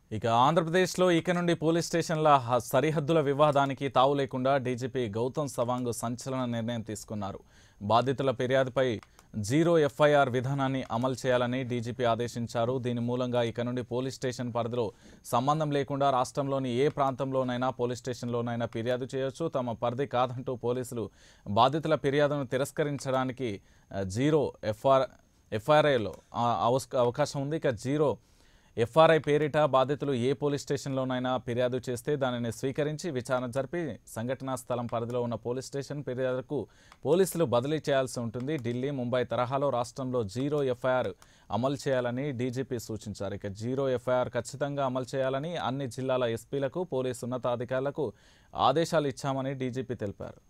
ఇక ఆంధ్రప్రదేశ్లో ఇక నుండి పోలీస్ స్టేషన్ల హ- సరిహద్దుల వివాదానికి తావు లేకుండా డీజీపీ గౌతమ్ సవాంగ్ సంచలన నిర్ణయం తీసుకున్నారు బాధితుల ఫిర్యాదుపై జీరో ఎఫ్ఐఆర్ విధానాన్ని అమలు చేయాలని డీజీపీ ఆదేశించారు దీని మూలంగా ఇక నుండి పోలీస్ స్టేషన్ పరిధిలో సంబంధం లేకుండా రాష్ట్రంలోని ఏ ప్రాంతంలోనైనా పోలీస్ స్టేషన్లోనైనా ఫిర్యాదు చేయొచ్చు తమ పరిధి కాదంటూ పోలీసులు బాధితుల ఫిర్యాదును తిరస్కరించడానికి ఆ, జీరో ఎఫ్ఆర్ ఎఫ్ఐఆర్ఐలో అవకాశం ఉంది ఇక జీరో ఎఫ్ఆర్ఐ పేరిట బాధితులు ఏ పోలీస్ స్టేషన్లోనైనా ఫిర్యాదు చేస్తే దానిని స్వీకరించి విచారణ జరిపి సంఘటనా స్థలం పరిధిలో ఉన్న పోలీస్ స్టేషన్ ఫిర్యాదుకు పోలీసులు బదిలీ చేయాల్సి ఉంటుంది ఢిల్లీ ముంబై తరహాలో రాష్ట్రంలో జీరో ఎఫ్ఐఆర్ అమలు చేయాలని డీజీపీ సూచించారు ఇక జీరో ఎఫ్ఐఆర్ ఖచ్చితంగా అమలు చేయాలని అన్ని జిల్లాల ఎస్పీలకు పోలీసు ఉన్నతాధికారులకు ఆదేశాలు ఇచ్చామని డీజీపీ తెలిపారు